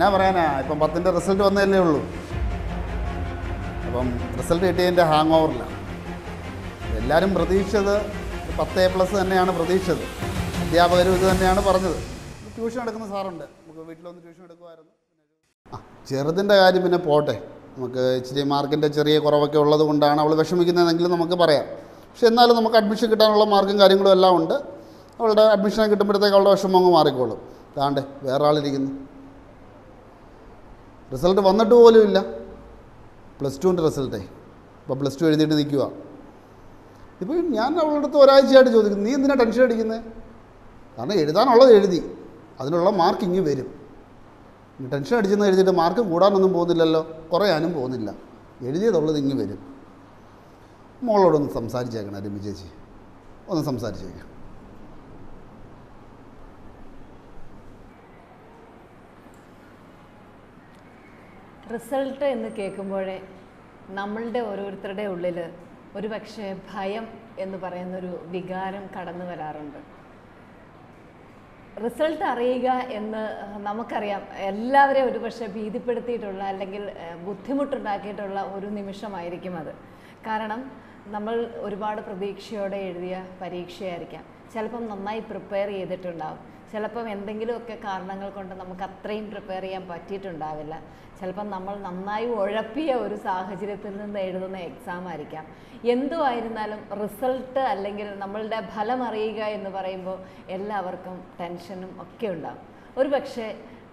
എന്നാ പറയാനാ ഇപ്പം പത്തിൻ്റെ റിസൾട്ട് വന്നതല്ലേ ഉള്ളൂ അപ്പം റിസൾട്ട് കിട്ടിയതിൻ്റെ ഹാങ് ഓവറിലാണ് എല്ലാവരും പ്രതീക്ഷിച്ചത് ഒരു പത്ത് എ പ്ലസ് തന്നെയാണ് പ്രതീക്ഷിച്ചത് അധ്യാപകരും ഇത് തന്നെയാണ് പറഞ്ഞത് ട്യൂഷൻ എടുക്കുന്ന സാറുണ്ട് നമുക്ക് വീട്ടിലൊന്ന് ട്യൂഷൻ എടുക്കുമായിരുന്നു ആ ചെറുതിൻ്റെ കാര്യം പിന്നെ പോട്ടെ നമുക്ക് ഇച്ചിരി മാർക്കിൻ്റെ ചെറിയ കുറവൊക്കെ ഉള്ളത് കൊണ്ടാണ് അവൾ വിഷമിക്കുന്നതെങ്കിലും നമുക്ക് പറയാം പക്ഷെ എന്നാലും നമുക്ക് അഡ്മിഷൻ കിട്ടാനുള്ള മാർക്കും കാര്യങ്ങളും എല്ലാം ഉണ്ട് അവളുടെ അഡ്മിഷൻ കിട്ടുമ്പോഴത്തേക്ക് അവളുടെ വിഷമം അങ്ങ് മാറിക്കോളും താണ്ട് വേറെ ആളിരിക്കുന്നു റിസൾട്ട് വന്നിട്ട് പോലും ഇല്ല പ്ലസ് ടുവിൻ്റെ റിസൾട്ടേ ഇപ്പോൾ പ്ലസ് ടു എഴുതിയിട്ട് നിൽക്കുക ഇപ്പോൾ ഞാൻ അവളുടെ അടുത്ത് ഒരാഴ്ചയായിട്ട് ചോദിക്കുന്നു നീ എന്തിനാണ് ടെൻഷൻ അടിക്കുന്നത് കാരണം എഴുതാനുള്ളത് എഴുതി അതിനുള്ള മാർക്ക് ഇങ്ങ് വരും ഇനി ടെൻഷൻ അടിച്ചെന്ന് എഴുതിയിട്ട് മാർക്ക് കൂടാനൊന്നും പോകുന്നില്ലല്ലോ കുറയാനും പോകുന്നില്ല എഴുതിയതുള്ളത് ഇങ്ങ് വരും മോളോടൊന്ന് സംസാരിച്ചേക്കണം രമി ചേച്ചി ഒന്ന് സംസാരിച്ചേക്കാം റിസൾട്ട് എന്ന് കേൾക്കുമ്പോഴേ നമ്മളുടെ ഓരോരുത്തരുടെ ഉള്ളിൽ ഒരു പക്ഷേ ഭയം എന്ന് പറയുന്നൊരു വികാരം കടന്നു വരാറുണ്ട് റിസൾട്ട് അറിയുക എന്ന് നമുക്കറിയാം എല്ലാവരെയും ഒരു പക്ഷേ ഭീതിപ്പെടുത്തിയിട്ടുള്ള അല്ലെങ്കിൽ ഏഹ്, ബുദ്ധിമുട്ടുണ്ടാക്കിയിട്ടുള്ള ഒരു നിമിഷമായിരിക്കും അത് കാരണം നമ്മൾ ഒരുപാട് പ്രതീക്ഷയോടെ എഴുതിയ പരീക്ഷയായിരിക്കാം ചിലപ്പം നന്നായി പ്രിപ്പയർ ചെയ്തിട്ടുണ്ടാവും ചിലപ്പം എന്തെങ്കിലുമൊക്കെ കാരണങ്ങൾ കൊണ്ട് നമുക്ക് അത്രയും പ്രിപ്പയർ ചെയ്യാൻ പറ്റിയിട്ടുണ്ടാവില്ല ചിലപ്പം നമ്മൾ നന്നായി ഉഴപ്പിയ ഒരു സാഹചര്യത്തിൽ നിന്ന് എഴുതുന്ന എക്സാം ആയിരിക്കാം എന്തുമായിരുന്നാലും റിസൾട്ട് അല്ലെങ്കിൽ നമ്മളുടെ ഫലം അറിയുക എന്ന് പറയുമ്പോൾ എല്ലാവർക്കും ടെൻഷനും ഒക്കെ ഉണ്ടാകും ഒരു പക്ഷേ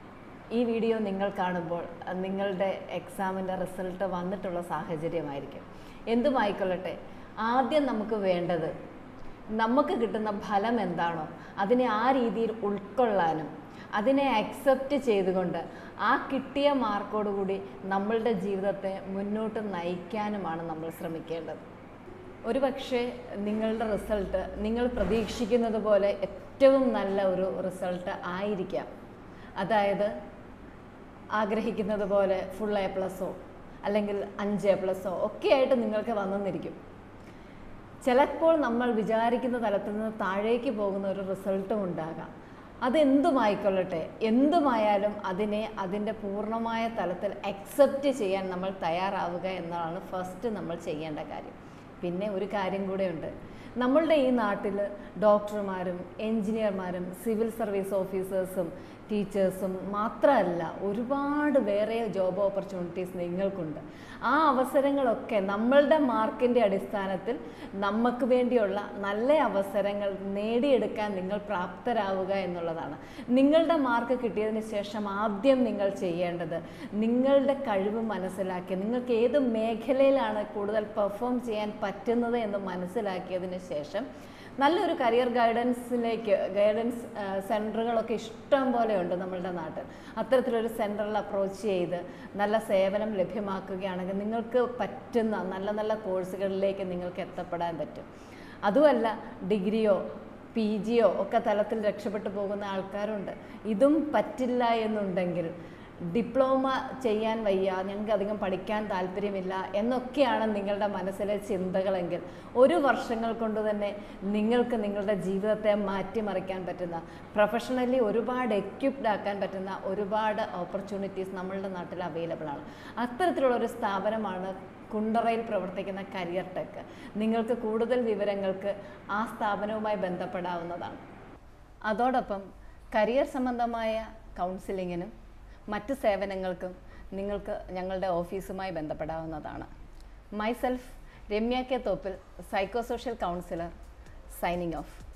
ഈ വീഡിയോ നിങ്ങൾ കാണുമ്പോൾ അഹ് നിങ്ങളുടെ എക്സാമിൻ്റെ റിസൾട്ട് വന്നിട്ടുള്ള സാഹചര്യമായിരിക്കും എന്തുമായിക്കൊള്ളട്ടെ ആദ്യം നമുക്ക് വേണ്ടത് നമുക്ക് കിട്ടുന്ന ഫലം എന്താണോ അതിനെ ആ രീതിയിൽ ഉൾക്കൊള്ളാനും അതിനെ അക്സെപ്റ്റ് ചെയ്തുകൊണ്ട് ആ കിട്ടിയ മാർക്കോടുകൂടി നമ്മളുടെ ജീവിതത്തെ മുന്നോട്ട് നയിക്കാനുമാണ് നമ്മൾ ശ്രമിക്കേണ്ടത് ഒരു പക്ഷേ നിങ്ങളുടെ റിസൾട്ട് നിങ്ങൾ പ്രതീക്ഷിക്കുന്നത് പോലെ ഏറ്റവും നല്ല ഒരു റിസൾട്ട് ആയിരിക്കാം അതായത് ആഗ്രഹിക്കുന്നത് പോലെ ഫുൾ എ പ്ലസോ അല്ലെങ്കിൽ അഞ്ച് എ പ്ലസോ ഒക്കെ ആയിട്ട് നിങ്ങൾക്ക് വന്നെന്നിരിക്കും ചിലപ്പോൾ നമ്മൾ വിചാരിക്കുന്ന തലത്തിൽ നിന്ന് താഴേക്ക് പോകുന്ന ഒരു റിസൾട്ടും ഉണ്ടാകാം അതെന്തുമായിക്കൊള്ളട്ടെ എന്തുമായാലും അതിനെ അതിൻ്റെ പൂർണ്ണമായ തലത്തിൽ അക്സെപ്റ്റ് ചെയ്യാൻ നമ്മൾ തയ്യാറാവുക എന്നതാണ് ഫസ്റ്റ് നമ്മൾ ചെയ്യേണ്ട കാര്യം പിന്നെ ഒരു കാര്യം കൂടെയുണ്ട് നമ്മളുടെ ഈ നാട്ടിൽ ഡോക്ടർമാരും എൻജിനീയർമാരും സിവിൽ സർവീസ് ഓഫീസേഴ്സും ടീച്ചേഴ്സും മാത്രമല്ല ഒരുപാട് വേറെ ജോബ് ഓപ്പർച്യൂണിറ്റീസ് നിങ്ങൾക്കുണ്ട് ആ അവസരങ്ങളൊക്കെ നമ്മളുടെ മാർക്കിൻ്റെ അടിസ്ഥാനത്തിൽ നമുക്ക് വേണ്ടിയുള്ള നല്ല അവസരങ്ങൾ നേടിയെടുക്കാൻ നിങ്ങൾ പ്രാപ്തരാവുക എന്നുള്ളതാണ് നിങ്ങളുടെ മാർക്ക് കിട്ടിയതിന് ശേഷം ആദ്യം നിങ്ങൾ ചെയ്യേണ്ടത് നിങ്ങളുടെ കഴിവ് മനസ്സിലാക്കി നിങ്ങൾക്ക് ഏത് മേഖലയിലാണ് കൂടുതൽ പെർഫോം ചെയ്യാൻ പറ്റുന്നത് എന്ന് മനസ്സിലാക്കിയതിന് ശേഷം നല്ലൊരു കരിയർ ഗൈഡൻസിലേക്ക് ഗൈഡൻസ് സെൻറ്ററുകളൊക്കെ ഇഷ്ടം പോലെ ഉണ്ട് നമ്മളുടെ നാട്ടിൽ അത്തരത്തിലൊരു സെൻറ്ററിൽ അപ്രോച്ച് ചെയ്ത് നല്ല സേവനം ലഭ്യമാക്കുകയാണെങ്കിൽ നിങ്ങൾക്ക് പറ്റുന്ന നല്ല നല്ല കോഴ്സുകളിലേക്ക് നിങ്ങൾക്ക് എത്തപ്പെടാൻ പറ്റും അതുമല്ല ഡിഗ്രിയോ പി ജിയോ ഒക്കെ തലത്തിൽ രക്ഷപ്പെട്ടു പോകുന്ന ആൾക്കാരുണ്ട് ഇതും പറ്റില്ല എന്നുണ്ടെങ്കിൽ ഡിപ്ലോമ ചെയ്യാൻ വയ്യ ഞങ്ങൾക്ക് അധികം പഠിക്കാൻ താല്പര്യമില്ല എന്നൊക്കെയാണ് നിങ്ങളുടെ മനസ്സിലെ ചിന്തകളെങ്കിൽ ഒരു വർഷങ്ങൾ കൊണ്ട് തന്നെ നിങ്ങൾക്ക് നിങ്ങളുടെ ജീവിതത്തെ മാറ്റിമറിക്കാൻ പറ്റുന്ന പ്രൊഫഷണലി ഒരുപാട് എക്യുപ്ഡ് ആക്കാൻ പറ്റുന്ന ഒരുപാട് ഓപ്പർച്യൂണിറ്റീസ് നമ്മളുടെ നാട്ടിൽ അവൈലബിൾ ആണ് അത്തരത്തിലുള്ള ഒരു സ്ഥാപനമാണ് കുണ്ടറയിൽ പ്രവർത്തിക്കുന്ന കരിയർ ടെക് നിങ്ങൾക്ക് കൂടുതൽ വിവരങ്ങൾക്ക് ആ സ്ഥാപനവുമായി ബന്ധപ്പെടാവുന്നതാണ് അതോടൊപ്പം കരിയർ സംബന്ധമായ കൗൺസിലിങ്ങിനും മറ്റ് സേവനങ്ങൾക്കും നിങ്ങൾക്ക് ഞങ്ങളുടെ ഓഫീസുമായി ബന്ധപ്പെടാവുന്നതാണ് myself Ramya K Thoppil psycho social counsellor signing of